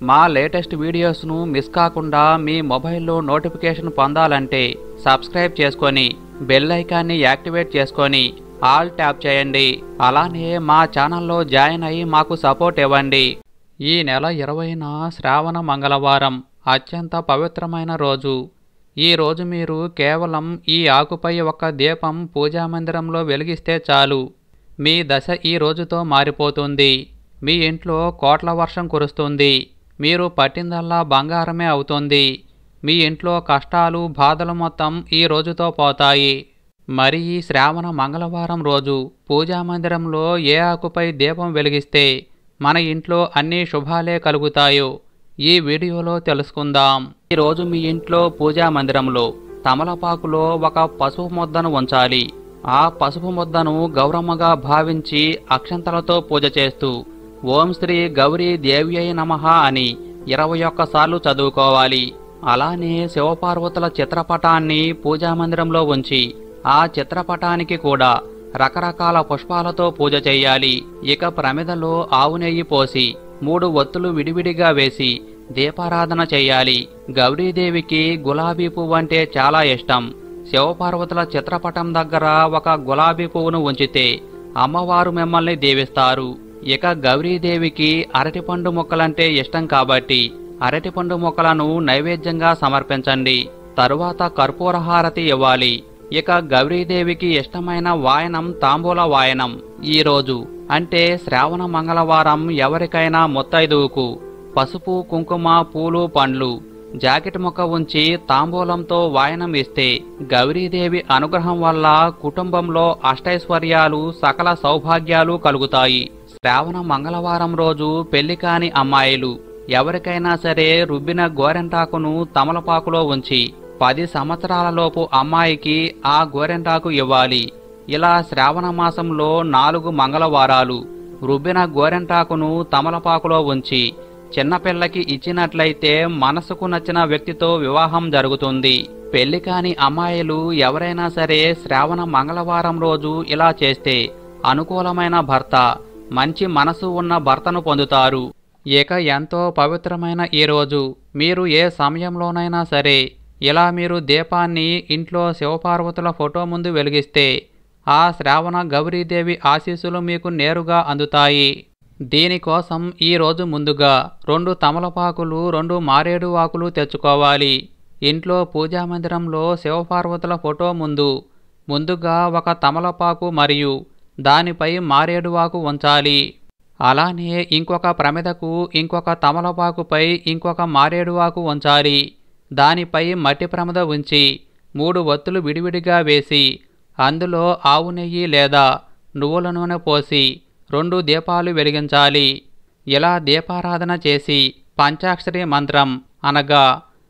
మా latest వీడియోస్ను miss కాకుండా మీ మొబైల్లో నోటిఫికేషన్ పొందాలంటే సబ్స్క్రైబ్ చేసుకొని బెల్ ఐకాన్ని యాక్టివేట్ చేసుకొని ఆల్ ట్యాప్ చేయండి అలానే మా ఛానల్లో జాయిన్ అయ్యి మాకు సపోర్ట్ ఇవ్వండి ఈ నెల ఇరవైన శ్రావణ మంగళవారం అత్యంత పవిత్రమైన రోజు ఈ రోజు మీరు కేవలం ఈ ఆకుపై ఒక దీపం పూజా మందిరంలో వెలిగిస్తే చాలు మీ దశ ఈ రోజుతో మారిపోతుంది మీ ఇంట్లో కోట్ల వర్షం కురుస్తుంది మీరు పట్టిందల్లా బంగారమే అవుతుంది మీ ఇంట్లో కష్టాలు బాధలు మొత్తం ఈ రోజుతో పోతాయి మరి ఈ శ్రావణ మంగళవారం రోజు పూజా మందిరంలో ఏ ఆకుపై దీపం వెలిగిస్తే మన ఇంట్లో అన్ని శుభాలే కలుగుతాయో ఈ వీడియోలో తెలుసుకుందాం ఈరోజు మీ ఇంట్లో పూజా మందిరంలో తమలపాకులో ఒక పసుపు ముద్దను ఉంచాలి ఆ పసుపు ముద్దను గౌరమ్మగా భావించి అక్షంతలతో పూజ చేస్తూ ఓం శ్రీ గౌరీ దేవ్యై నమః అని ఇరవై ఒక్కసార్లు చదువుకోవాలి అలానే శివపార్వతుల చిత్రపటాన్ని పూజా మందిరంలో ఉంచి ఆ చిత్రపటానికి కూడా రకరకాల పుష్పాలతో పూజ చేయాలి ఇక ప్రమిదలో ఆవు నెయ్యి పోసి మూడు ఒత్తులు విడివిడిగా వేసి దీపారాధన చేయాలి గౌరీదేవికి గులాబీ పువ్వు అంటే చాలా ఇష్టం శివపార్వతుల చిత్రపటం దగ్గర ఒక గులాబీ పువ్వును ఉంచితే అమ్మవారు మిమ్మల్ని దీవిస్తారు ఇక గౌరీదేవికి అరటిపండు మొక్కలంటే ఇష్టం కాబట్టి అరటిపండు మొక్కలను నైవేద్యంగా సమర్పించండి తరువాత కర్పూర హారతి ఇవ్వాలి ఇక గౌరీదేవికి ఇష్టమైన వాయనం తాంబూల వాయనం ఈ రోజు అంటే శ్రావణ మంగళవారం ఎవరికైనా ముత్తైదువుకు పసుపు కుంకుమ పూలు పండ్లు జాకెట్ మొక్క ఉంచి తాంబూలంతో వాయనం ఇస్తే గౌరీదేవి అనుగ్రహం వల్ల కుటుంబంలో అష్టైశ్వర్యాలు సకల సౌభాగ్యాలు కలుగుతాయి శ్రావణ మంగళవారం రోజు పెళ్లి కాని అమ్మాయిలు ఎవరికైనా సరే రుబ్బిన గోరెంటాకును తమలపాకులో ఉంచి పది సంవత్సరాలలోపు అమ్మాయికి ఆ గోరెంటాకు ఇవ్వాలి ఇలా శ్రావణ మాసంలో నాలుగు మంగళవారాలు రుబ్బిన గోరెంటాకును తమలపాకులో ఉంచి చిన్నపిల్లకి ఇచ్చినట్లయితే మనసుకు నచ్చిన వ్యక్తితో వివాహం జరుగుతుంది పెళ్లి కాని అమ్మాయిలు ఎవరైనా సరే శ్రావణ మంగళవారం రోజు ఇలా చేస్తే అనుకూలమైన భర్త మంచి మనసు ఉన్న భర్తను పొందుతారు ఇక ఎంతో పవిత్రమైన ఈ రోజు మీరు ఏ సమయంలోనైనా సరే ఇలా మీరు దీపాన్ని ఇంట్లో శివపార్వతుల ఫోటో ముందు వెలిగిస్తే ఆ శ్రావణ గౌరీదేవి ఆశీస్సులు మీకు నేరుగా అందుతాయి దీనికోసం ఈ రోజు ముందుగా రెండు తమలపాకులు రెండు మారేడు ఆకులు తెచ్చుకోవాలి ఇంట్లో పూజా మందిరంలో శివపార్వతుల ఫోటో ముందు ముందుగా ఒక తమలపాకు మరియు దానిపై మారేడు ఆకు ఉంచాలి అలానే ఇంకొక ప్రమిదకు ఇంకొక తమలపాకుపై ఇంకొక మారేడు ఆకు ఉంచాలి దానిపై మట్టి ప్రమిద ఉంచి మూడు ఒత్తులు విడివిడిగా వేసి అందులో ఆవు నెయ్యి లేదా నువ్వుల నూనె పోసి రెండు దీపాలు వెలిగించాలి ఇలా దీపారాధన చేసి పంచాక్షరి మంత్రం అనగా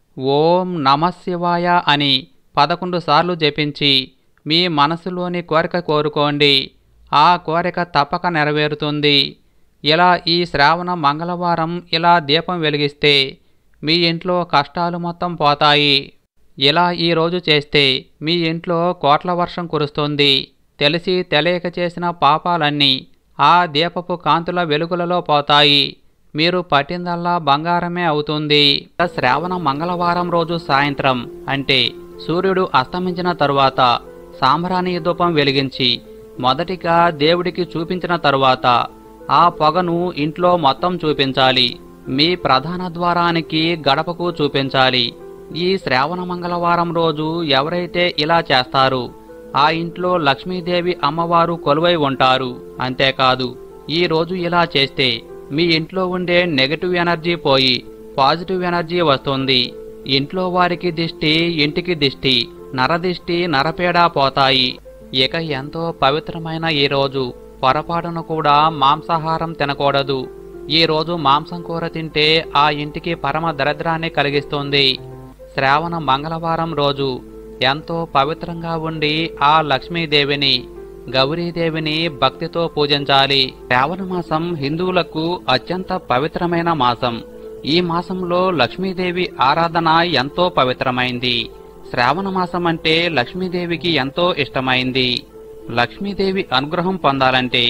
ఓం నమశివాయ అని పదకొండు సార్లు జపించి మీ మనసులోని కోరిక కోరుకోండి ఆ కోరిక తప్పక నెరవేరుతుంది ఇలా ఈ శ్రావణ మంగళవారం ఇలా దీపం వెలిగిస్తే మీ ఇంట్లో కష్టాలు మొత్తం పోతాయి ఇలా ఈ రోజు చేస్తే మీ ఇంట్లో కోట్ల వర్షం కురుస్తుంది తెలిసి తెలియక చేసిన పాపాలన్నీ ఆ దీపపు కాంతుల వెలుగులలో పోతాయి మీరు పట్టిందల్లా బంగారమే అవుతుంది ఇక శ్రావణ మంగళవారం రోజు సాయంత్రం అంటే సూర్యుడు అస్తమించిన తరువాత సాంబ్రాణి ధూపం వెలిగించి మొదటిగా దేవుడికి చూపించిన తరువాత ఆ పొగను ఇంట్లో మొత్తం చూపించాలి మీ ప్రధాన ద్వారానికి గడపకు చూపించాలి ఈ శ్రావణ మంగళవారం రోజు ఎవరైతే ఇలా చేస్తారు ఆ ఇంట్లో లక్ష్మీదేవి అమ్మవారు కొలువై ఉంటారు అంతేకాదు ఈ రోజు ఇలా చేస్తే మీ ఇంట్లో ఉండే నెగటివ్ ఎనర్జీ పోయి పాజిటివ్ ఎనర్జీ వస్తుంది ఇంట్లో వారికి దిష్టి ఇంటికి దిష్టి నరదిష్టి నరపేడా పోతాయి ఇక ఎంతో పవిత్రమైన ఈ రోజు పొరపాటును కూడా మాంసాహారం తినకూడదు ఈ రోజు మాంసం కూర తింటే ఆ ఇంటికి పరమ దరిద్రాన్ని కలిగిస్తుంది శ్రావణ మంగళవారం రోజు ఎంతో పవిత్రంగా ఉండి ఆ లక్ష్మీదేవిని గౌరీదేవిని భక్తితో పూజించాలి శ్రావణ మాసం హిందువులకు అత్యంత పవిత్రమైన మాసం ఈ మాసంలో లక్ష్మీదేవి ఆరాధన ఎంతో పవిత్రమైంది శ్రావణ మాసం అంటే లక్ష్మీదేవికి ఎంతో ఇష్టమైంది లక్ష్మీదేవి అనుగ్రహం పొందాలంటే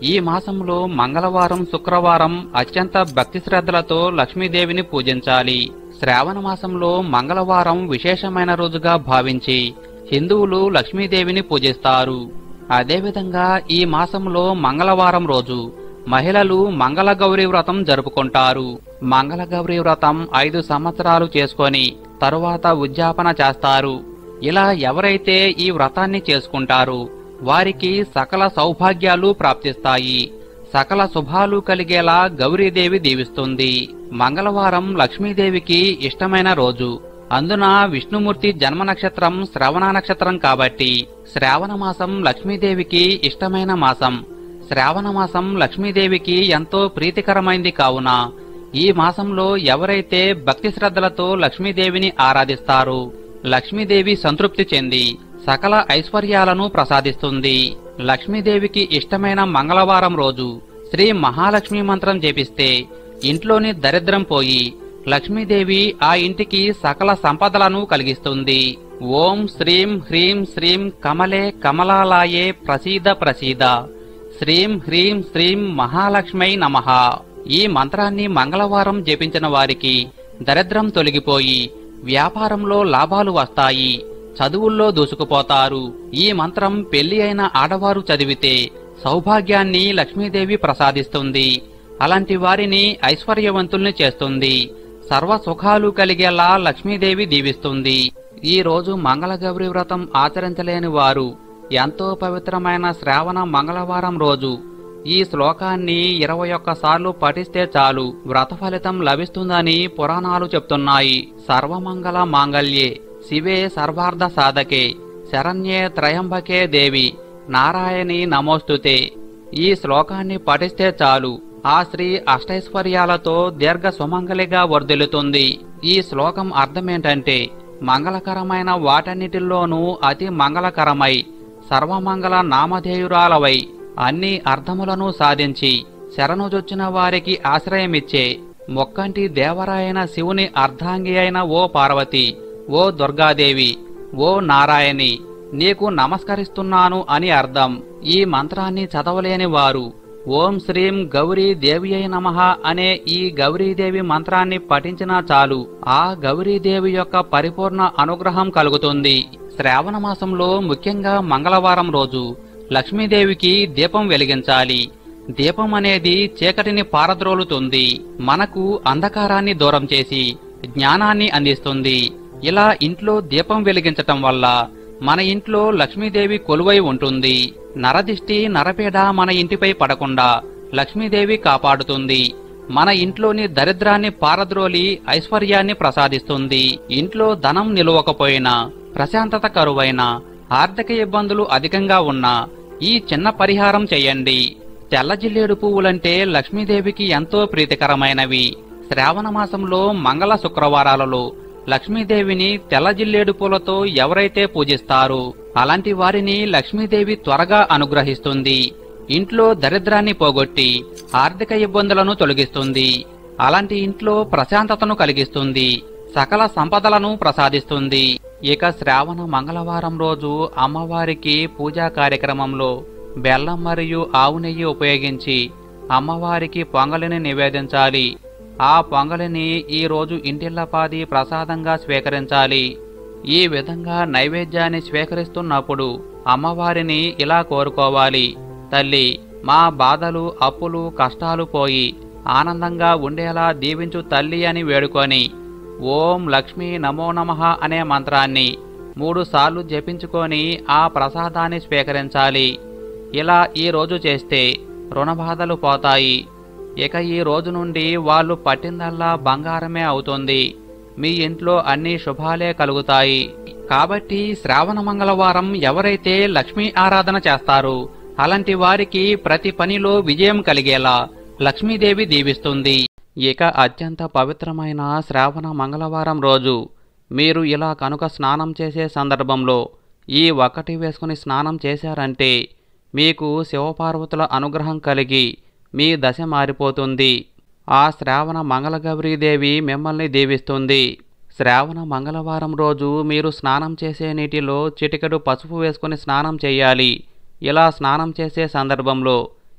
ఈ మాసంలో మంగళవారం శుక్రవారం అత్యంత భక్తి శ్రద్ధలతో లక్ష్మీదేవిని పూజించాలి శ్రావణ మాసంలో మంగళవారం విశేషమైన రోజుగా భావించి హిందువులు లక్ష్మీదేవిని పూజిస్తారు అదేవిధంగా ఈ మాసంలో మంగళవారం రోజు మహిళలు మంగళగౌరి వ్రతం జరుపుకుంటారు మంగళగౌరి వ్రతం ఐదు సంవత్సరాలు చేసుకొని తరువాత ఉద్యాపన చేస్తారు ఇలా ఎవరైతే ఈ వ్రతాన్ని చేసుకుంటారో వారికి సకల సౌభాగ్యాలు ప్రాప్తిస్తాయి సకల శుభాలు కలిగేలా గౌరీదేవి దీవిస్తుంది మంగళవారం లక్ష్మీదేవికి ఇష్టమైన రోజు అందున విష్ణుమూర్తి జన్మ నక్షత్రం శ్రవణ నక్షత్రం కాబట్టి శ్రావణ మాసం లక్ష్మీదేవికి ఇష్టమైన మాసం శ్రావణ మాసం లక్ష్మీదేవికి ఎంతో ప్రీతికరమైంది కావున ఈ మాసంలో ఎవరైతే భక్తి శ్రద్ధలతో లక్ష్మీదేవిని ఆరాధిస్తారో లక్ష్మీదేవి సంతృప్తి చెంది సకల ఐశ్వర్యాలను ప్రసాదిస్తుంది లక్ష్మీదేవికి ఇష్టమైన మంగళవారం రోజు శ్రీ మహాలక్ష్మి మంత్రం జపిస్తే ఇంట్లోని దరిద్రం పోయి లక్ష్మీదేవి ఆ ఇంటికి సకల సంపదలను కలిగిస్తుంది ఓం శ్రీం హ్రీం శ్రీం కమలే కమలాలాయే ప్రసీద ప్రసీద శ్రీం హ్రీం శ్రీం మహాలక్ష్మై నమః ఈ మంత్రాన్ని మంగళవారం జపించిన వారికి దరిద్రం తొలగిపోయి వ్యాపారంలో లాభాలు వస్తాయి చదువుల్లో దూసుకుపోతారు ఈ మంత్రం పెళ్లి అయిన ఆడవారు చదివితే సౌభాగ్యాన్ని లక్ష్మీదేవి ప్రసాదిస్తుంది అలాంటి వారిని ఐశ్వర్యవంతుల్ని చేస్తుంది సర్వ సుఖాలు కలిగేలా లక్ష్మీదేవి దీవిస్తుంది ఈ రోజు మంగళగౌరి వ్రతం ఆచరించలేని వారు ఎంతో పవిత్రమైన శ్రావణ మంగళవారం రోజు ఈ శ్లోకాన్ని ఇరవై ఒక్కసార్లు పఠిస్తే చాలు వ్రత ఫలితం లభిస్తుందని పురాణాలు చెప్తున్నాయి సర్వమంగళ మాంగళ్యే శివే సర్వార్థ సాధకే శరణ్యే త్రయంబకే దేవి నారాయణి నమోస్తుతే ఈ శ్లోకాన్ని పఠిస్తే చాలు ఆ స్త్రీ అష్టైశ్వర్యాలతో దీర్ఘ సుమంగలిగా వర్ధిల్లుతుంది ఈ శ్లోకం అర్థమేంటంటే మంగళకరమైన వాటన్నిటిల్లోనూ అతి మంగళకరమై సర్వమంగళ నామధేయురాలవై అన్ని అర్థములను సాధించి శరణుజొచ్చిన వారికి ఆశ్రయమిచ్చే మొక్కంటి దేవరాయన శివుని అర్ధాంగి అయిన ఓ పార్వతి ఓ దుర్గాదేవి ఓ నారాయణి నీకు నమస్కరిస్తున్నాను అని అర్థం ఈ మంత్రాన్ని చదవలేని వారు ఓం శ్రీం గౌరీ దేవి నమః అనే ఈ గౌరీదేవి మంత్రాన్ని పఠించినా చాలు ఆ గౌరీదేవి యొక్క పరిపూర్ణ అనుగ్రహం కలుగుతుంది శ్రావణ మాసంలో ముఖ్యంగా మంగళవారం రోజు లక్ష్మీదేవికి దీపం వెలిగించాలి దీపం అనేది చీకటిని పారద్రోలుతుంది మనకు అంధకారాన్ని దూరం చేసి జ్ఞానాన్ని అందిస్తుంది ఇలా ఇంట్లో దీపం వెలిగించటం వల్ల మన ఇంట్లో లక్ష్మీదేవి కొలువై ఉంటుంది నరదిష్టి నరపీడ మన ఇంటిపై పడకుండా లక్ష్మీదేవి కాపాడుతుంది మన ఇంట్లోని దరిద్రాన్ని పారద్రోలి ఐశ్వర్యాన్ని ప్రసాదిస్తుంది ఇంట్లో ధనం నిలవకపోయినా ప్రశాంతత కరువైనా ఆర్థిక ఇబ్బందులు అధికంగా ఉన్నా ఈ చిన్న పరిహారం చేయండి తెల్ల జిల్లేడు పువ్వులంటే లక్ష్మీదేవికి ఎంతో ప్రీతికరమైనవి శ్రావణ మాసంలో మంగళ శుక్రవారాలలో లక్ష్మీదేవిని తెల్ల జిల్లేడు పూలతో ఎవరైతే పూజిస్తారో అలాంటి వారిని లక్ష్మీదేవి త్వరగా అనుగ్రహిస్తుంది ఇంట్లో దరిద్రాన్ని పోగొట్టి ఆర్థిక ఇబ్బందులను తొలగిస్తుంది అలాంటి ఇంట్లో ప్రశాంతతను కలిగిస్తుంది సకల సంపదలను ప్రసాదిస్తుంది ఇక శ్రావణ మంగళవారం రోజు అమ్మవారికి పూజా కార్యక్రమంలో బెల్లం మరియు ఆవు నెయ్యి ఉపయోగించి అమ్మవారికి పొంగలిని నివేదించాలి ఆ పొంగలిని ఈ రోజు ఇంటిల్లపాది ప్రసాదంగా స్వీకరించాలి ఈ విధంగా నైవేద్యాన్ని స్వీకరిస్తున్నప్పుడు అమ్మవారిని ఇలా కోరుకోవాలి తల్లి మా బాధలు అప్పులు కష్టాలు పోయి ఆనందంగా ఉండేలా దీవించు తల్లి అని వేడుకొని ఓం లక్ష్మీ నమో నమః అనే మంత్రాన్ని మూడు సార్లు జపించుకొని ఆ ప్రసాదాన్ని స్వీకరించాలి ఇలా ఈ రోజు చేస్తే రుణబాధలు పోతాయి ఇక ఈ రోజు నుండి వాళ్ళు పట్టిందల్లా బంగారమే అవుతుంది మీ ఇంట్లో అన్ని శుభాలే కలుగుతాయి కాబట్టి శ్రావణ మంగళవారం ఎవరైతే లక్ష్మీ ఆరాధన చేస్తారో అలాంటి వారికి ప్రతి పనిలో విజయం కలిగేలా లక్ష్మీదేవి దీవిస్తుంది ఇక అత్యంత పవిత్రమైన శ్రావణ మంగళవారం రోజు మీరు ఇలా కనుక స్నానం చేసే సందర్భంలో ఈ ఒక్కటి వేసుకుని స్నానం చేశారంటే మీకు శివపార్వతుల అనుగ్రహం కలిగి మీ దశ మారిపోతుంది ఆ శ్రావణ మంగళగౌరీదేవి మిమ్మల్ని దీవిస్తుంది శ్రావణ మంగళవారం రోజు మీరు స్నానం చేసే నీటిలో చిటికెడు పసుపు వేసుకుని స్నానం చేయాలి ఇలా స్నానం చేసే సందర్భంలో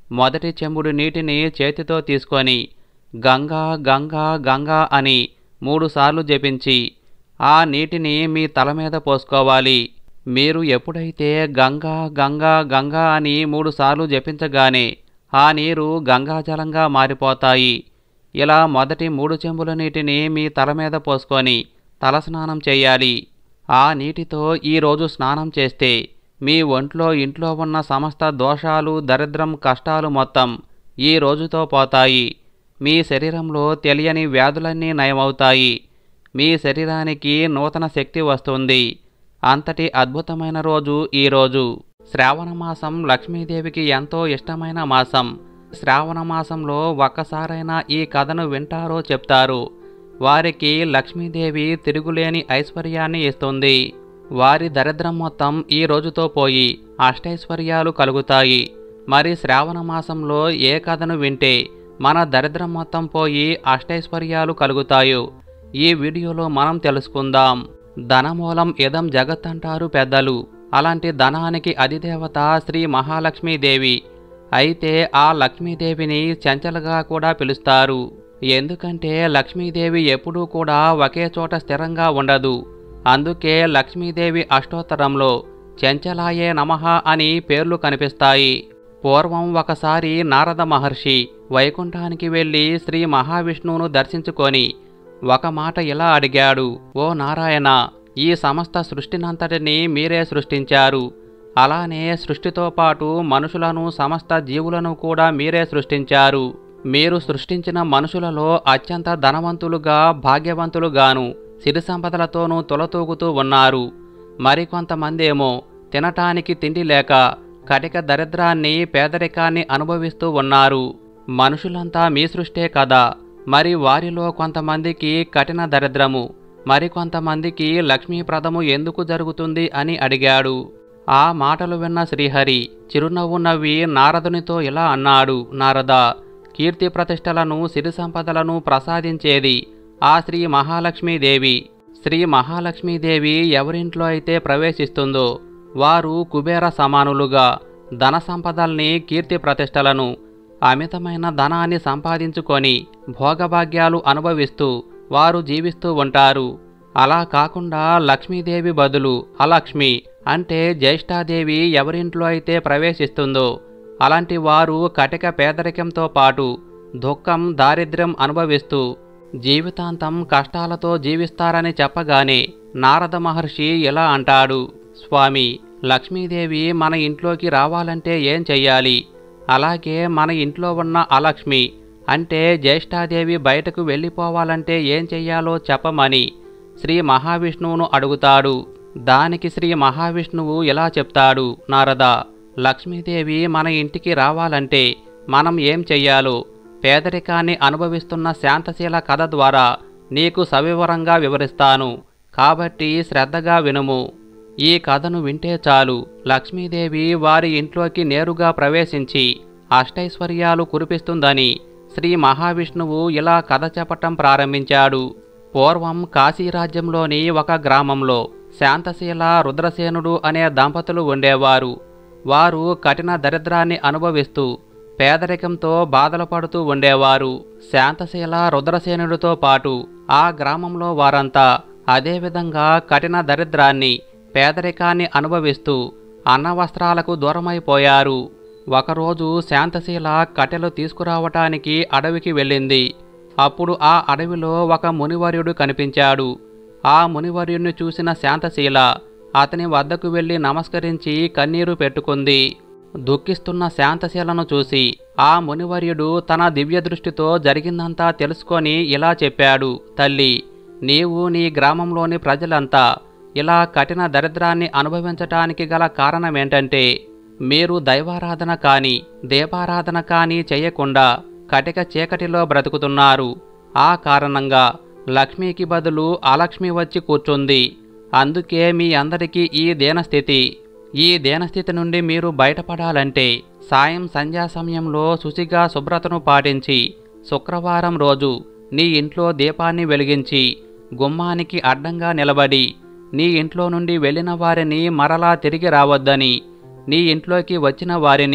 మొదటి చెంబుడు నీటిని చేతితో తీసుకొని గంగా గంగా గంగా అని మూడుసార్లు జపించి ఆ నీటిని మీ తల మీద పోసుకోవాలి మీరు ఎప్పుడైతే గంగా గంగా గంగా అని మూడుసార్లు జపించగానే ఆ నీరు గంగాజలంగా మారిపోతాయి ఇలా మొదటి మూడు చెంబుల నీటిని మీ తల మీద పోసుకొని తలస్నానం చేయాలి ఆ నీటితో ఈరోజు స్నానం చేస్తే మీ ఒంట్లో ఇంట్లో ఉన్న సమస్త దోషాలు దరిద్రం కష్టాలు మొత్తం ఈ రోజుతో పోతాయి మీ శరీరంలో తెలియని వ్యాధులన్నీ నయమవుతాయి మీ శరీరానికి నూతన శక్తి వస్తుంది అంతటి అద్భుతమైన రోజు ఈ రోజు శ్రావణ మాసం లక్ష్మీదేవికి ఎంతో ఇష్టమైన మాసం శ్రావణ మాసంలో ఒక్కసారైనా ఈ కథను వింటారో చెప్తారు వారికి లక్ష్మీదేవి తిరుగులేని ఐశ్వర్యాన్ని ఇస్తుంది వారి దరిద్రం మొత్తం ఈ రోజుతో పోయి అష్టైశ్వర్యాలు కలుగుతాయి మరి శ్రావణ మాసంలో ఏ కథను వింటే మన దరిద్రం మొత్తం పోయి అష్టైశ్వర్యాలు కలుగుతాయో ఈ వీడియోలో మనం తెలుసుకుందాం ధనమూలం ఇదం జగత్ అంటారు పెద్దలు అలాంటి ధనానికి అధిదేవత శ్రీ మహాలక్ష్మీదేవి అయితే ఆ లక్ష్మీదేవిని చంచలగా కూడా పిలుస్తారు ఎందుకంటే లక్ష్మీదేవి ఎప్పుడూ కూడా ఒకే చోట స్థిరంగా ఉండదు అందుకే లక్ష్మీదేవి అష్టోత్తరంలో చెంచలాయే నమః అని పేర్లు కనిపిస్తాయి పూర్వం ఒకసారి నారద మహర్షి వైకుంఠానికి వెళ్ళి శ్రీ మహావిష్ణువును దర్శించుకొని ఒక మాట ఇలా అడిగాడు ఓ నారాయణ ఈ సమస్త సృష్టినంతటిని మీరే సృష్టించారు అలానే సృష్టితో పాటు మనుషులను సమస్త జీవులను కూడా మీరే సృష్టించారు మీరు సృష్టించిన మనుషులలో అత్యంత ధనవంతులుగా భాగ్యవంతులుగాను సిరి సంపదలతోనూ తులతూగుతూ ఉన్నారు మరికొంతమందేమో తినటానికి తిండి లేక కటిక దరిద్రాన్ని పేదరికాన్ని అనుభవిస్తూ ఉన్నారు మనుషులంతా మీ సృష్టే కదా మరి వారిలో కొంతమందికి కఠిన దరిద్రము మరికొంతమందికి లక్ష్మీప్రదము ఎందుకు జరుగుతుంది అని అడిగాడు ఆ మాటలు విన్న శ్రీహరి చిరునవ్వు నవ్వి నారదునితో ఇలా అన్నాడు నారద కీర్తి ప్రతిష్టలను సిరి సంపదలను ప్రసాదించేది ఆ శ్రీ మహాలక్ష్మీదేవి శ్రీ మహాలక్ష్మీదేవి ఎవరింట్లో అయితే ప్రవేశిస్తుందో వారు కుబేర సమానులుగా ధన సంపదల్ని కీర్తి ప్రతిష్టలను అమితమైన ధనాన్ని సంపాదించుకొని భోగభాగ్యాలు అనుభవిస్తూ వారు జీవిస్తూ ఉంటారు అలా కాకుండా లక్ష్మీదేవి బదులు అలక్ష్మి అంటే జ్యేష్ఠాదేవి ఎవరింట్లో అయితే ప్రవేశిస్తుందో అలాంటి వారు కటిక పేదరికంతో పాటు దుఃఖం దారిద్ర్యం అనుభవిస్తూ జీవితాంతం కష్టాలతో జీవిస్తారని చెప్పగానే నారద మహర్షి ఇలా అంటాడు స్వామి లక్ష్మీదేవి మన ఇంట్లోకి రావాలంటే ఏం చెయ్యాలి అలాగే మన ఇంట్లో ఉన్న అలక్ష్మి అంటే జ్యేష్ఠాదేవి బయటకు వెళ్ళిపోవాలంటే ఏం చెయ్యాలో చెప్పమని శ్రీ మహావిష్ణువును అడుగుతాడు దానికి శ్రీ మహావిష్ణువు ఇలా చెప్తాడు నారద లక్ష్మీదేవి మన ఇంటికి రావాలంటే మనం ఏం చెయ్యాలో పేదరికాన్ని అనుభవిస్తున్న శాంతశీల కథ ద్వారా నీకు సవివరంగా వివరిస్తాను కాబట్టి శ్రద్ధగా వినుము ఈ కథను వింటే చాలు లక్ష్మీదేవి వారి ఇంట్లోకి నేరుగా ప్రవేశించి అష్టైశ్వర్యాలు కురిపిస్తుందని శ్రీ మహావిష్ణువు ఇలా కథ చెప్పటం ప్రారంభించాడు పూర్వం కాశీరాజ్యంలోని ఒక గ్రామంలో శాంతశీల రుద్రసేనుడు అనే దంపతులు ఉండేవారు వారు కఠిన దరిద్రాన్ని అనుభవిస్తూ పేదరికంతో బాధలు పడుతూ ఉండేవారు శాంతశీల రుద్రసేనుడితో పాటు ఆ గ్రామంలో వారంతా అదేవిధంగా కఠిన దరిద్రాన్ని పేదరికాన్ని అనుభవిస్తూ అన్నవస్త్రాలకు దూరమైపోయారు ఒకరోజు శాంతశీల కట్టెలు తీసుకురావటానికి అడవికి వెళ్ళింది అప్పుడు ఆ అడవిలో ఒక మునివర్యుడు కనిపించాడు ఆ మునివర్యుడిని చూసిన శాంతశీల అతని వద్దకు వెళ్ళి నమస్కరించి కన్నీరు పెట్టుకుంది దుఃఖిస్తున్న శాంతశీలను చూసి ఆ మునివర్యుడు తన దివ్య దృష్టితో జరిగిందంతా తెలుసుకొని ఇలా చెప్పాడు తల్లి నీవు నీ గ్రామంలోని ప్రజలంతా ఇలా కఠిన దరిద్రాన్ని అనుభవించటానికి గల కారణమేంటంటే మీరు దైవారాధన కాని దీపారాధన కాని చేయకుండా కటిక చీకటిలో బ్రతుకుతున్నారు ఆ కారణంగా లక్ష్మికి బదులు అలక్ష్మి వచ్చి కూర్చుంది అందుకే మీ అందరికీ ఈ దీనస్థితి ఈ దీనస్థితి నుండి మీరు బయటపడాలంటే సాయం సంధ్యా సమయంలో శుచిగా శుభ్రతను పాటించి శుక్రవారం రోజు నీ ఇంట్లో దీపాన్ని వెలిగించి గుమ్మానికి అడ్డంగా నిలబడి నీ ఇంట్లో నుండి వెళ్ళిన వారిని మరలా తిరిగి రావద్దని నీ ఇంట్లోకి వచ్చిన వారిని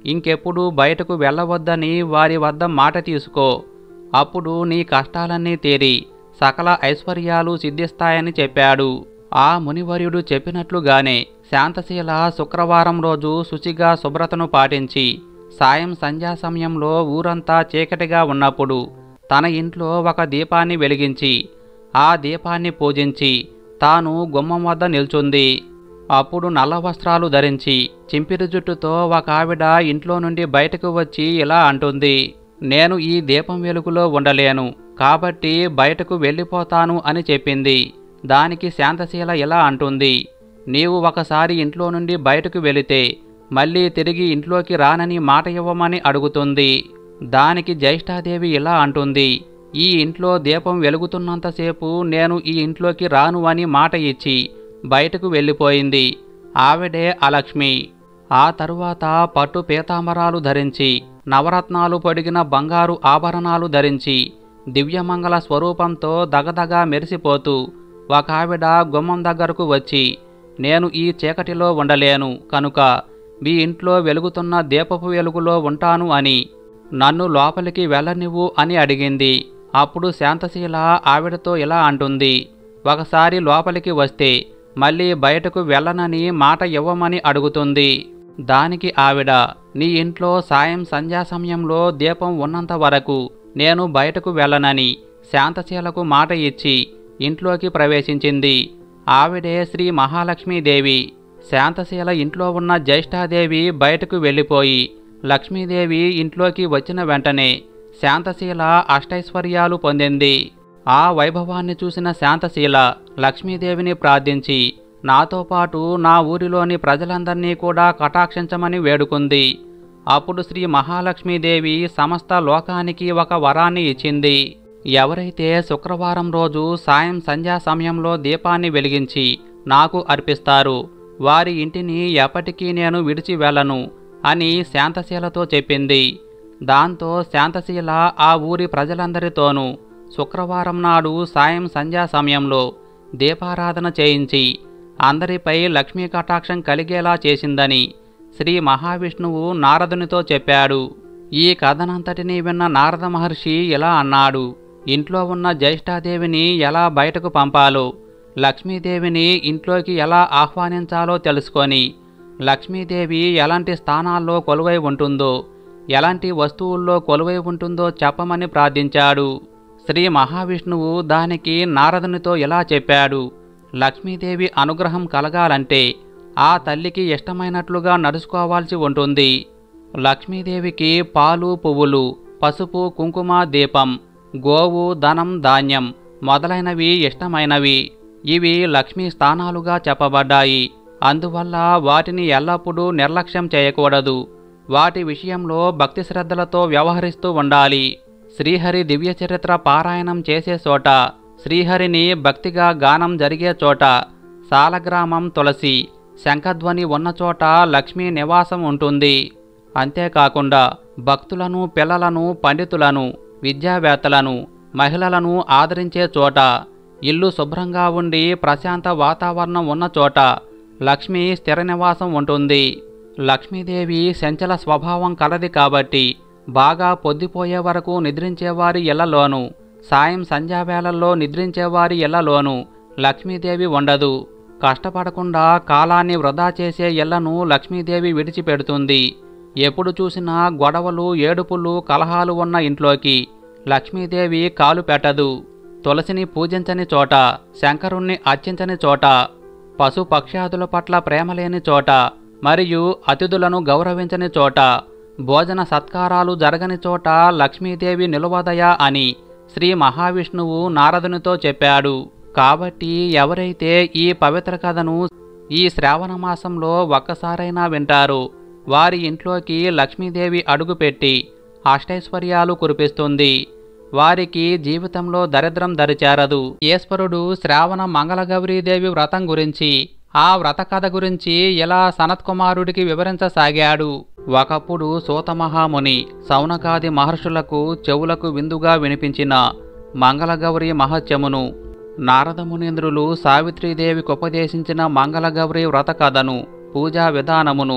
ఇంకెప్పుడు బయటకు వెళ్ళవద్దని వారి వద్ద మాట తీసుకో అప్పుడు నీ కష్టాలన్నీ తీరి సకల ఐశ్వర్యాలు సిద్ధిస్తాయని చెప్పాడు ఆ మునివర్యుడు చెప్పినట్లుగానే శాంతశీల శుక్రవారం రోజు శుచిగా శుభ్రతను పాటించి సాయం సంధ్యా సమయంలో ఊరంతా చీకటిగా ఉన్నప్పుడు తన ఇంట్లో ఒక దీపాన్ని వెలిగించి ఆ దీపాన్ని పూజించి తాను గుమ్మం వద్ద నిల్చుంది అప్పుడు నల్ల వస్త్రాలు ధరించి చింపిరి జుట్టుతో ఒక ఆవిడ ఇంట్లో నుండి బయటకు వచ్చి ఇలా అంటుంది నేను ఈ దీపం వెలుగులో ఉండలేను కాబట్టి బయటకు వెళ్ళిపోతాను అని చెప్పింది దానికి శాంతశీల ఇలా అంటుంది నీవు ఒకసారి ఇంట్లో నుండి బయటకు వెళితే మళ్ళీ తిరిగి ఇంట్లోకి రానని మాట ఇవ్వమని అడుగుతుంది దానికి జ్యేష్ఠాదేవి ఇలా అంటుంది ఈ ఇంట్లో దీపం వెలుగుతున్నంతసేపు నేను ఈ ఇంట్లోకి రాను అని మాట ఇచ్చి బయటకు వెళ్ళిపోయింది ఆవిడే అలక్ష్మి ఆ తరువాత పట్టు పీతాంబరాలు ధరించి నవరత్నాలు పొడిగిన బంగారు ఆభరణాలు ధరించి దివ్యమంగళ స్వరూపంతో దగదగా మెరిసిపోతూ ఒక ఆవిడ గుమ్మం దగ్గరకు వచ్చి నేను ఈ చీకటిలో ఉండలేను కనుక మీ ఇంట్లో వెలుగుతున్న దీపపు వెలుగులో ఉంటాను అని నన్ను లోపలికి వెళ్ళనివ్వు అని అడిగింది అప్పుడు శాంతశీల ఆవిడతో ఇలా అంటుంది ఒకసారి లోపలికి వస్తే మళ్ళీ బయటకు వెళ్ళనని మాట ఇవ్వమని అడుగుతుంది దానికి ఆవిడ నీ ఇంట్లో సాయం సంధ్యా సమయంలో దీపం ఉన్నంత వరకు నేను బయటకు వెళ్ళనని శాంతశీలకు మాట ఇచ్చి ఇంట్లోకి ప్రవేశించింది ఆవిడే శ్రీ మహాలక్ష్మీదేవి శాంతశీల ఇంట్లో ఉన్న జ్యేష్ఠాదేవి బయటకు వెళ్ళిపోయి లక్ష్మీదేవి ఇంట్లోకి వచ్చిన వెంటనే శాంతశీల అష్టైశ్వర్యాలు పొందింది ఆ వైభవాన్ని చూసిన శాంతశీల లక్ష్మీదేవిని ప్రార్థించి నాతో పాటు నా ఊరిలోని ప్రజలందరినీ కూడా కటాక్షించమని వేడుకుంది అప్పుడు శ్రీ మహాలక్ష్మీదేవి సమస్త లోకానికి ఒక వరాన్ని ఇచ్చింది ఎవరైతే శుక్రవారం రోజు సాయం సంధ్యా సమయంలో దీపాన్ని వెలిగించి నాకు అర్పిస్తారు వారి ఇంటిని ఎప్పటికీ నేను విడిచి వెళ్ళను అని శాంతశీలతో చెప్పింది దాంతో శాంతశీల ఆ ఊరి ప్రజలందరితోనూ శుక్రవారం నాడు సాయం సంధ్యా సమయంలో దీపారాధన చేయించి అందరిపై లక్ష్మీ కటాక్షం కలిగేలా చేసిందని శ్రీ మహావిష్ణువు నారదునితో చెప్పాడు ఈ కథనంతటినీ విన్న నారద మహర్షి ఇలా అన్నాడు ఇంట్లో ఉన్న జ్యేష్ఠాదేవిని ఎలా బయటకు పంపాలో లక్ష్మీదేవిని ఇంట్లోకి ఎలా ఆహ్వానించాలో తెలుసుకొని లక్ష్మీదేవి ఎలాంటి స్థానాల్లో కొలువై ఉంటుందో ఎలాంటి వస్తువుల్లో కొలువై ఉంటుందో చెప్పమని ప్రార్థించాడు శ్రీ మహావిష్ణువు దానికి నారదునితో ఇలా చెప్పాడు లక్ష్మీదేవి అనుగ్రహం కలగాలంటే ఆ తల్లికి ఇష్టమైనట్లుగా నడుచుకోవాల్సి ఉంటుంది లక్ష్మీదేవికి పాలు పువ్వులు పసుపు కుంకుమ దీపం గోవు ధనం ధాన్యం మొదలైనవి ఇష్టమైనవి ఇవి లక్ష్మీ స్థానాలుగా చెప్పబడ్డాయి అందువల్ల వాటిని ఎల్లప్పుడూ నిర్లక్ష్యం చేయకూడదు వాటి విషయంలో భక్తి శ్రద్ధలతో వ్యవహరిస్తూ ఉండాలి శ్రీహరి దివ్య చరిత్ర పారాయణం చేసే చోట శ్రీహరిని భక్తిగా గానం జరిగే చోట సాలగ్రామం తులసి శంఖధ్వని ఉన్న చోట లక్ష్మీ నివాసం ఉంటుంది అంతేకాకుండా భక్తులను పిల్లలను పండితులను విద్యావేత్తలను మహిళలను ఆదరించే చోట ఇల్లు శుభ్రంగా ఉండి ప్రశాంత వాతావరణం ఉన్న చోట లక్ష్మి స్థిర నివాసం ఉంటుంది లక్ష్మీదేవి సంచల స్వభావం కలది కాబట్టి బాగా పొద్దుపోయే వరకు నిద్రించేవారి ఇళ్లలోనూ సాయం సంధ్యావేళల్లో నిద్రించేవారి ఇళ్లలోనూ లక్ష్మీదేవి ఉండదు కష్టపడకుండా కాలాన్ని వృధా చేసే ఇళ్లను లక్ష్మీదేవి విడిచిపెడుతుంది ఎప్పుడు చూసినా గొడవలు ఏడుపులు కలహాలు ఉన్న ఇంట్లోకి లక్ష్మీదేవి కాలు పెట్టదు తులసిని పూజించని చోట శంకరుణ్ణి అర్చించని చోట పశు పక్ష్యాదుల పట్ల ప్రేమ లేని చోట మరియు అతిథులను గౌరవించని చోట భోజన సత్కారాలు జరగని చోట లక్ష్మీదేవి నిలువదయా అని శ్రీ మహావిష్ణువు నారదునితో చెప్పాడు కాబట్టి ఎవరైతే ఈ పవిత్ర కథను ఈ శ్రావణ మాసంలో ఒక్కసారైనా వింటారో వారి ఇంట్లోకి లక్ష్మీదేవి అడుగుపెట్టి అష్టైశ్వర్యాలు కురిపిస్తుంది వారికి జీవితంలో దరిద్రం దరిచేరదు ఈశ్వరుడు శ్రావణ మంగళగౌరీదేవి వ్రతం గురించి ఆ వ్రత కథ గురించి ఇలా సనత్ కుమారుడికి వివరించసాగాడు ఒకప్పుడు సూతమహాముని సౌనకాది మహర్షులకు చెవులకు విందుగా వినిపించిన మంగళగౌరి మహత్యమును నారదమునీంద్రులు సావిత్రీదేవికి ఉపదేశించిన మంగళగౌరి వ్రత కథను పూజా విధానమును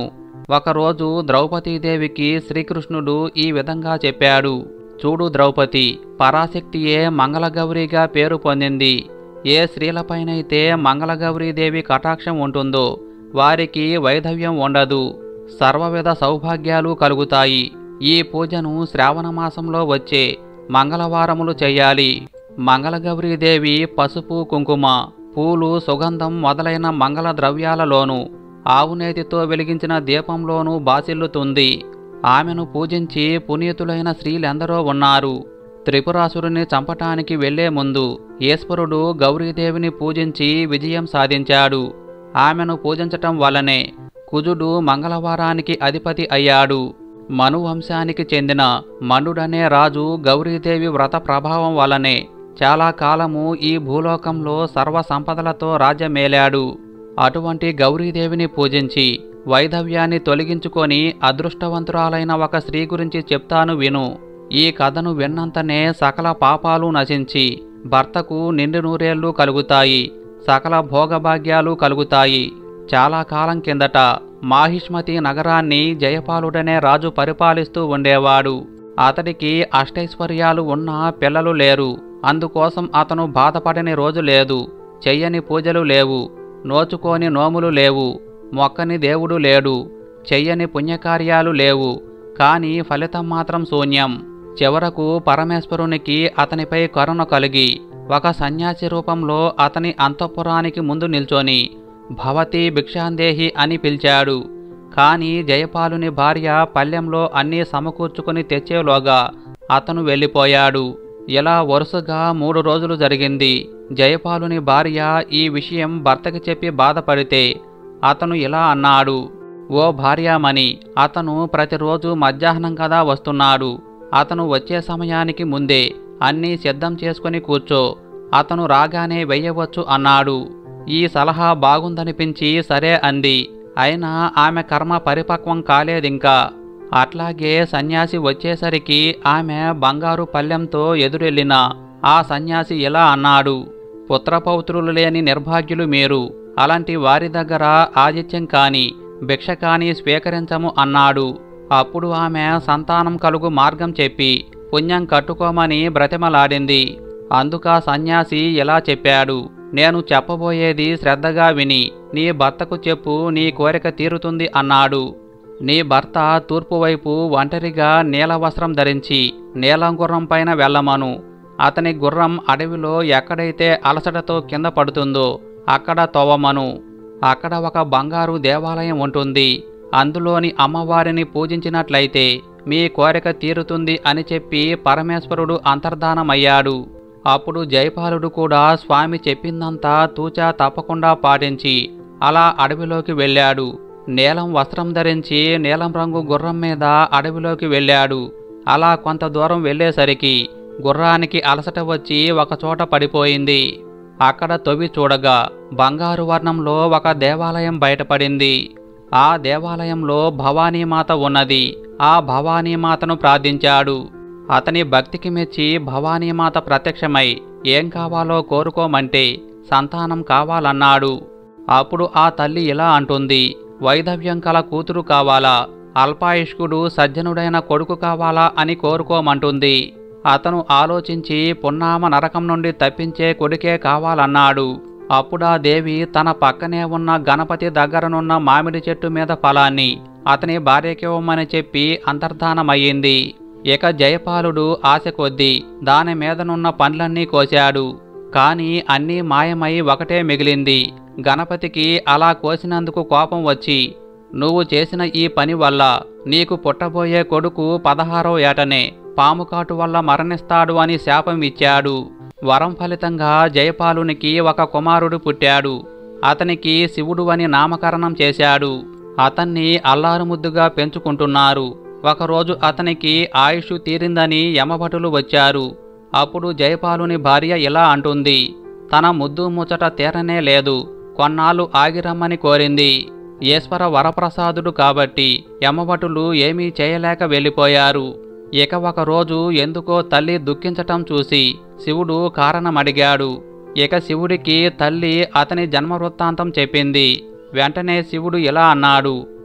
ఒకరోజు ద్రౌపదీదేవికి శ్రీకృష్ణుడు ఈ విధంగా చెప్పాడు చూడు ద్రౌపది పరాశక్తియే మంగళగౌరిగా పేరు పొందింది ఏ స్త్రీలపైనైతే మంగళగౌరీదేవి కటాక్షం ఉంటుందో వారికి వైధవ్యం ఉండదు సర్వవిధ సౌభాగ్యాలు కలుగుతాయి ఈ పూజను శ్రావణ మాసంలో వచ్చే మంగళవారములు చేయాలి మంగళగౌరీదేవి పసుపు కుంకుమ పూలు సుగంధం మొదలైన మంగళ ద్రవ్యాలలోనూ ఆవునేతితో వెలిగించిన దీపంలోనూ బాసిల్లుతుంది ఆమెను పూజించి పునీతులైన స్త్రీలెందరో ఉన్నారు త్రిపురాసురుని చంపటానికి వెళ్లే ముందు ఈశ్వరుడు గౌరీదేవిని పూజించి విజయం సాధించాడు ఆమెను పూజించటం వల్లనే కుజుడు మంగళవారానికి అధిపతి అయ్యాడు మను వంశానికి చెందిన మనుడనే రాజు గౌరీదేవి వ్రత ప్రభావం వల్లనే చాలా కాలము ఈ భూలోకంలో సర్వ సంపదలతో రాజ్యమేలాడు అటువంటి గౌరీదేవిని పూజించి వైధవ్యాన్ని తొలగించుకొని అదృష్టవంతురాలైన ఒక స్త్రీ గురించి చెప్తాను విను ఈ కథను విన్నంతనే సకల పాపాలు నశించి భర్తకు నిండు నూరేళ్లు కలుగుతాయి సకల భోగభాగ్యాలు కలుగుతాయి చాలా కాలం కిందట మాహిష్మతి నగరాన్ని జయపాలుడనే రాజు పరిపాలిస్తూ ఉండేవాడు అతడికి అష్టైశ్వర్యాలు ఉన్నా పిల్లలు లేరు అందుకోసం అతను బాధపడని రోజు లేదు చెయ్యని పూజలు లేవు నోచుకోని నోములు లేవు మొక్కని దేవుడు లేడు చెయ్యని పుణ్యకార్యాలు లేవు కాని ఫలితం మాత్రం శూన్యం చివరకు పరమేశ్వరునికి అతనిపై కరుణ కలిగి ఒక సన్యాసి రూపంలో అతని అంతఃపురానికి ముందు నిల్చొని భవతి భిక్షాందేహి అని పిలిచాడు కాని జయపాలుని భార్య పల్లెంలో అన్నీ సమకూర్చుకుని తెచ్చేలోగా అతను వెళ్ళిపోయాడు ఇలా వరుసగా మూడు రోజులు జరిగింది జయపాలుని భార్య ఈ విషయం భర్తకి చెప్పి బాధపడితే అతను ఇలా అన్నాడు ఓ భార్యామణి అతను ప్రతిరోజు మధ్యాహ్నం కదా వస్తున్నాడు అతను వచ్చే సమయానికి ముందే అన్నీ సిద్ధం చేసుకుని కూర్చో అతను రాగానే వెయ్యవచ్చు అన్నాడు ఈ సలహా బాగుందనిపించి సరే అంది అయినా ఆమె కర్మ పరిపక్వం కాలేదింకా అట్లాగే సన్యాసి వచ్చేసరికి ఆమె బంగారు పల్లెంతో ఎదురెళ్ళిన ఆ సన్యాసి ఇలా అన్నాడు పుత్రపౌత్రులు లేని నిర్భాగ్యులు మీరు అలాంటి వారి దగ్గర ఆదిత్యం కాని భిక్ష కాని స్వీకరించము అన్నాడు అప్పుడు ఆమె సంతానం కలుగు మార్గం చెప్పి పుణ్యం కట్టుకోమని బ్రతిమలాడింది అందుక సన్యాసి ఇలా చెప్పాడు నేను చెప్పబోయేది శ్రద్ధగా విని నీ భర్తకు చెప్పు నీ కోరిక తీరుతుంది అన్నాడు నీ భర్త తూర్పు వైపు ఒంటరిగా నీల వస్త్రం ధరించి నీలం గుర్రం పైన వెళ్ళమను అతని గుర్రం అడవిలో ఎక్కడైతే అలసటతో కింద పడుతుందో అక్కడ తోవమను అక్కడ ఒక బంగారు దేవాలయం ఉంటుంది అందులోని అమ్మవారిని పూజించినట్లయితే మీ కోరిక తీరుతుంది అని చెప్పి పరమేశ్వరుడు అంతర్ధానమయ్యాడు అప్పుడు జయపాలుడు కూడా స్వామి చెప్పిందంతా తూచా తప్పకుండా పాటించి అలా అడవిలోకి వెళ్ళాడు నీలం వస్త్రం ధరించి నీలం రంగు గుర్రం మీద అడవిలోకి వెళ్ళాడు అలా కొంత దూరం వెళ్ళేసరికి గుర్రానికి అలసట వచ్చి ఒకచోట పడిపోయింది అక్కడ తొవి చూడగా బంగారు వర్ణంలో ఒక దేవాలయం బయటపడింది ఆ దేవాలయంలో భవానీమాత ఉన్నది ఆ భవానీమాతను ప్రార్థించాడు అతని భక్తికి మెచ్చి భవానీమాత ప్రత్యక్షమై ఏం కావాలో కోరుకోమంటే సంతానం కావాలన్నాడు అప్పుడు ఆ తల్లి ఇలా అంటుంది వైధవ్యం కల కూతురు కావాలా అల్పాయుష్కుడు సజ్జనుడైన కొడుకు కావాలా అని కోరుకోమంటుంది అతను ఆలోచించి పున్నామ నరకం నుండి తప్పించే కొడుకే కావాలన్నాడు అప్పుడా దేవి తన పక్కనే ఉన్న గణపతి దగ్గరనున్న మామిడి చెట్టు మీద ఫలాన్ని అతని భార్యకివ్వమని చెప్పి అంతర్ధానమయ్యింది ఇక జయపాలుడు ఆశ కొద్దీ దాని మీదనున్న పండ్లన్నీ కోశాడు కాని అన్నీ మాయమై ఒకటే మిగిలింది గణపతికి అలా కోసినందుకు కోపం వచ్చి నువ్వు చేసిన ఈ పని వల్ల నీకు పుట్టబోయే కొడుకు పదహారో ఏటనే పాము కాటు వల్ల మరణిస్తాడు అని శాపం ఇచ్చాడు వరం ఫలితంగా జయపాలునికి ఒక కుమారుడు పుట్టాడు అతనికి శివుడు అని నామకరణం చేశాడు అతన్ని అల్లారుముద్దుగా పెంచుకుంటున్నారు ఒకరోజు అతనికి ఆయుష్ తీరిందని యమభటులు వచ్చారు అప్పుడు జయపాలుని భార్య ఇలా అంటుంది తన ముద్దు ముచ్చట తీరనే లేదు కొన్నాళ్ళు ఆగిరమ్మని కోరింది ఈశ్వర వరప్రసాదుడు కాబట్టి యమభటులు ఏమీ చేయలేక వెళ్ళిపోయారు ఇక ఒకరోజు ఎందుకో తల్లి దుఃఖించటం చూసి శివుడు కారణమడిగాడు ఇక శివుడికి తల్లి అతని జన్మ వృత్తాంతం చెప్పింది వెంటనే శివుడు ఇలా అన్నాడు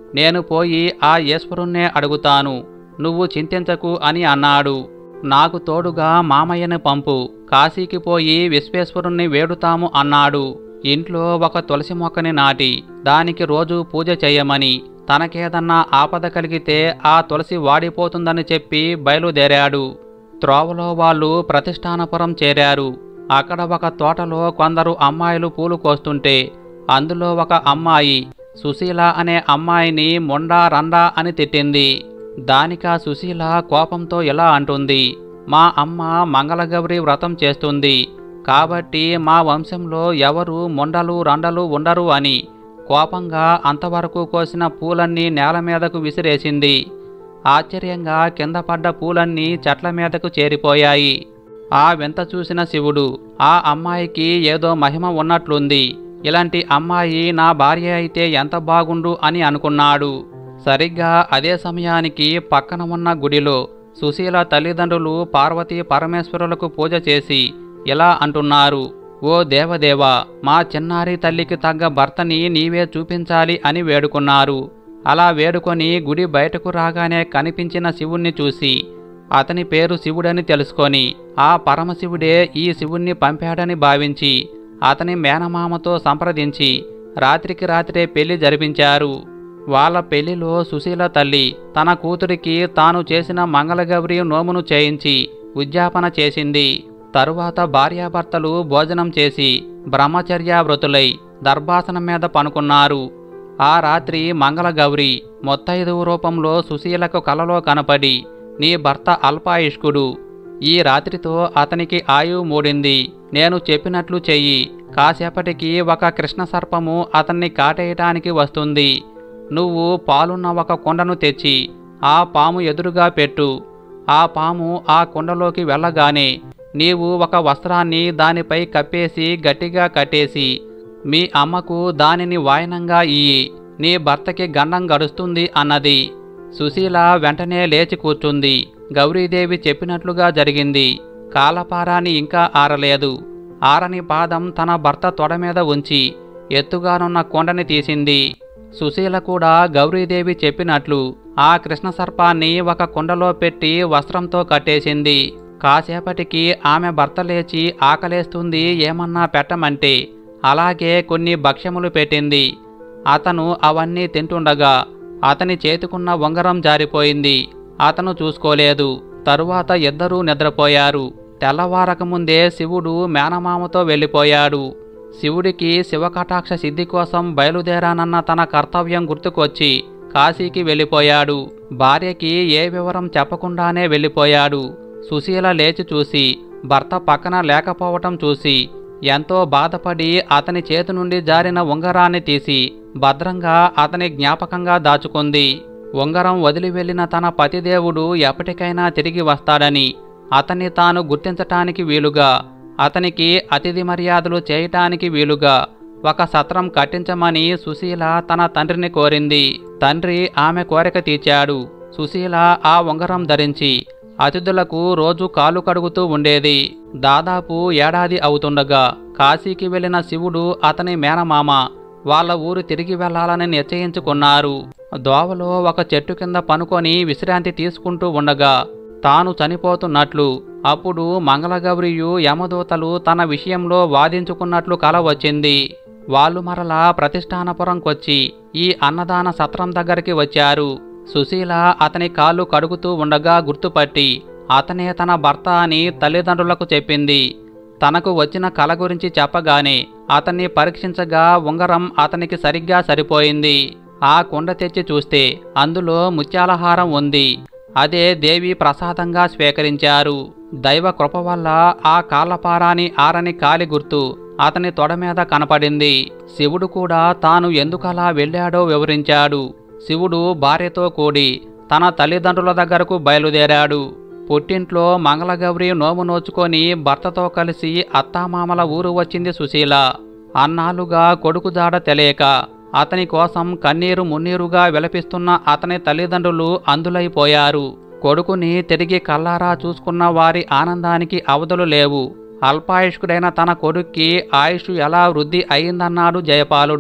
నేను పోయి ఆ ఈశ్వరుణ్ణే అడుగుతాను నువ్వు చింతించకు అని అన్నాడు నాకు తోడుగా మామయ్యని పంపు కాశీకి పోయి విశ్వేశ్వరుణ్ణి వేడుతాము అన్నాడు ఇంట్లో ఒక తులసి మొక్కని నాటి దానికి రోజు పూజ చేయమని తనకేదన్నా ఆపద కలిగితే ఆ తులసి వాడిపోతుందని చెప్పి బయలుదేరాడు త్రోవలో వాళ్ళు ప్రతిష్టానపురం చేరారు అక్కడ ఒక తోటలో కొందరు అమ్మాయిలు పూలు కోస్తుంటే అందులో ఒక అమ్మాయి సుశీల అనే అమ్మాయిని మొండా రండా అని తిట్టింది దానికా సుశీల కోపంతో ఇలా అంటుంది మా అమ్మ మంగళగౌరి వ్రతం చేస్తుంది కాబట్టి మా వంశంలో ఎవరు మొండలు రండలు ఉండరు అని కోపంగా అంతవరకు కోసిన పూలన్నీ నేల మీదకు విసిరేసింది ఆశ్చర్యంగా కింద పడ్డ పూలన్నీ చెట్ల మీదకు చేరిపోయాయి ఆ వింత చూసిన శివుడు ఆ అమ్మాయికి ఏదో మహిమ ఉన్నట్లుంది ఇలాంటి అమ్మాయి నా భార్య అయితే ఎంత బాగుండు అని అనుకున్నాడు సరిగ్గా అదే సమయానికి పక్కన ఉన్న గుడిలో సుశీల తల్లిదండ్రులు పార్వతీ పరమేశ్వరులకు పూజ చేసి ఇలా అంటున్నారు ఓ దేవదేవ మా చిన్నారి తల్లికి తగ్గ భర్తని నీవే చూపించాలి అని వేడుకున్నారు అలా వేడుకొని గుడి బయటకు రాగానే కనిపించిన శివుణ్ణి చూసి అతని పేరు శివుడని తెలుసుకొని ఆ పరమశివుడే ఈ శివుణ్ణి పంపాడని భావించి అతని మేనమామతో సంప్రదించి రాత్రికి రాత్రే పెళ్లి జరిపించారు వాళ్ళ పెళ్లిలో సుశీల తల్లి తన కూతురికి తాను చేసిన మంగళగౌరి నోమును చేయించి ఉద్యాపన చేసింది తరువాత భార్యాభర్తలు భోజనం చేసి బ్రహ్మచర్య వ్రతులై దర్భాసనం మీద పనుకున్నారు ఆ రాత్రి మంగళగౌరి మొత్తైదువు రూపంలో సుశీలకు కలలో కనపడి నీ భర్త అల్పాయుష్కుడు ఈ రాత్రితో అతనికి ఆయువు మూడింది నేను చెప్పినట్లు చెయ్యి కాసేపటికి ఒక కృష్ణ సర్పము అతన్ని కాటేయటానికి వస్తుంది నువ్వు పాలున్న ఒక కుండను తెచ్చి ఆ పాము ఎదురుగా పెట్టు ఆ పాము ఆ కుండలోకి వెళ్ళగానే నీవు ఒక వస్త్రాన్ని దానిపై కప్పేసి గట్టిగా కట్టేసి మీ అమ్మకు దానిని వాయనంగా ఇయ్యి నీ భర్తకి గండం గడుస్తుంది అన్నది సుశీల వెంటనే లేచి కూర్చుంది గౌరీదేవి చెప్పినట్లుగా జరిగింది కాలపారాని ఇంకా ఆరలేదు ఆరని పాదం తన భర్త తొడ మీద ఉంచి ఎత్తుగానున్న కొండని తీసింది సుశీల కూడా గౌరీదేవి చెప్పినట్లు ఆ కృష్ణ సర్పాన్ని ఒక కుండలో పెట్టి వస్త్రంతో కట్టేసింది కాసేపటికి ఆమె భర్త లేచి ఆకలేస్తుంది ఏమన్నా పెట్టమంటే అలాగే కొన్ని భక్ష్యములు పెట్టింది అతను అవన్నీ తింటుండగా అతని చేతికున్న ఉంగరం జారిపోయింది అతను చూసుకోలేదు తరువాత ఇద్దరూ నిద్రపోయారు తెల్లవారకముందే శివుడు మేనమామతో వెళ్ళిపోయాడు శివుడికి శివకటాక్ష సిద్ధి కోసం బయలుదేరానన్న తన కర్తవ్యం గుర్తుకొచ్చి కాశీకి వెళ్ళిపోయాడు భార్యకి ఏ వివరం చెప్పకుండానే వెళ్ళిపోయాడు సుశీల లేచి చూసి భర్త పక్కన లేకపోవటం చూసి ఎంతో బాధపడి అతని చేతి నుండి జారిన ఉంగరాన్ని తీసి భద్రంగా అతని జ్ఞాపకంగా దాచుకుంది ఉంగరం వదిలి వెళ్ళిన తన పతిదేవుడు ఎప్పటికైనా తిరిగి వస్తాడని అతన్ని తాను గుర్తించటానికి వీలుగా అతనికి అతిథి మర్యాదలు చేయటానికి వీలుగా ఒక సత్రం కట్టించమని సుశీల తన తండ్రిని కోరింది తండ్రి ఆమె కోరిక తీర్చాడు సుశీల ఆ ఉంగరం ధరించి అతిథులకు రోజు కాలు కడుగుతూ ఉండేది దాదాపు ఏడాది అవుతుండగా కాశీకి వెళ్ళిన శివుడు అతని మేనమామ వాళ్ళ ఊరు తిరిగి వెళ్లాలని నిశ్చయించుకున్నారు దోవలో ఒక చెట్టు కింద పనుకొని విశ్రాంతి తీసుకుంటూ ఉండగా తాను చనిపోతున్నట్లు అప్పుడు మంగళగౌరియు యమదూతలు తన విషయంలో వాదించుకున్నట్లు కల వచ్చింది వాళ్ళు మరలా ప్రతిష్టానపురంకొచ్చి ఈ అన్నదాన సత్రం దగ్గరికి వచ్చారు సుశీల అతని కాళ్ళు కడుగుతూ ఉండగా గుర్తుపట్టి అతనే తన భర్త అని తల్లిదండ్రులకు చెప్పింది తనకు వచ్చిన కల గురించి చెప్పగానే అతన్ని పరీక్షించగా ఉంగరం అతనికి సరిగ్గా సరిపోయింది ఆ కుండ తెచ్చి చూస్తే అందులో ముత్యాలహారం ఉంది అదే దేవి ప్రసాదంగా స్వీకరించారు దైవ కృప వల్ల ఆ కాళ్ళపారాని ఆరని కాలి గుర్తు అతని తొడ మీద కనపడింది శివుడు కూడా తాను ఎందుకలా వెళ్ళాడో వివరించాడు శివుడు భార్యతో కూడి తన తల్లిదండ్రుల దగ్గరకు బయలుదేరాడు పుట్టింట్లో మంగళగౌరి నోము నోచుకొని భర్తతో కలిసి అత్తామామల ఊరు వచ్చింది సుశీల అన్నాళ్ళుగా కొడుకు జాడ తెలియక అతని కోసం కన్నీరు మున్నీరుగా విలపిస్తున్న అతని తల్లిదండ్రులు అందులైపోయారు కొడుకుని తిరిగి కల్లారా చూసుకున్న వారి ఆనందానికి అవధులు లేవు అల్పాయుష్కుడైన తన కొడుక్కి ఆయుష్ ఎలా వృద్ధి అయిందన్నాడు జయపాలుడు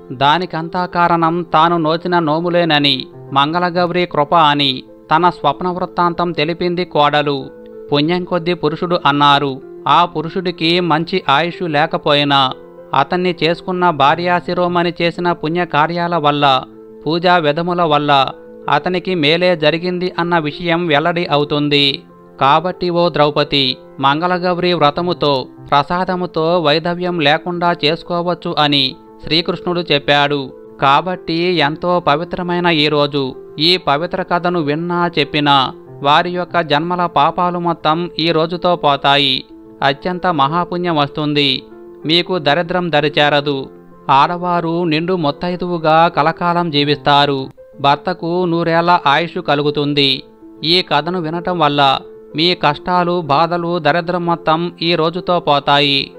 దానికంతా కారణం తాను నోచిన నోములేనని మంగళగౌరి కృప అని తన స్వప్న వృత్తాంతం తెలిపింది కోడలు పుణ్యం కొద్ది పురుషుడు అన్నారు ఆ పురుషుడికి మంచి ఆయుష్ లేకపోయినా అతన్ని చేసుకున్న భార్యాశిరోమణి చేసిన పుణ్యకార్యాల వల్ల పూజా విధముల వల్ల అతనికి మేలే జరిగింది అన్న విషయం వెల్లడి అవుతుంది కాబట్టి ఓ ద్రౌపది మంగళగౌరి వ్రతముతో ప్రసాదముతో వైధవ్యం లేకుండా చేసుకోవచ్చు అని శ్రీకృష్ణుడు చెప్పాడు కాబట్టి ఎంతో పవిత్రమైన ఈ రోజు ఈ పవిత్ర కథను విన్నా చెప్పినా వారి యొక్క జన్మల పాపాలు మొత్తం ఈ రోజుతో పోతాయి అత్యంత మహాపుణ్యం వస్తుంది మీకు దరిద్రం దరిచేరదు ఆడవారు నిండు మొత్తైదువుగా కలకాలం జీవిస్తారు భర్తకు నూరేళ్ల ఆయుష్ కలుగుతుంది ఈ కథను వినటం వల్ల మీ కష్టాలు బాధలు దరిద్రం మొత్తం ఈ రోజుతో పోతాయి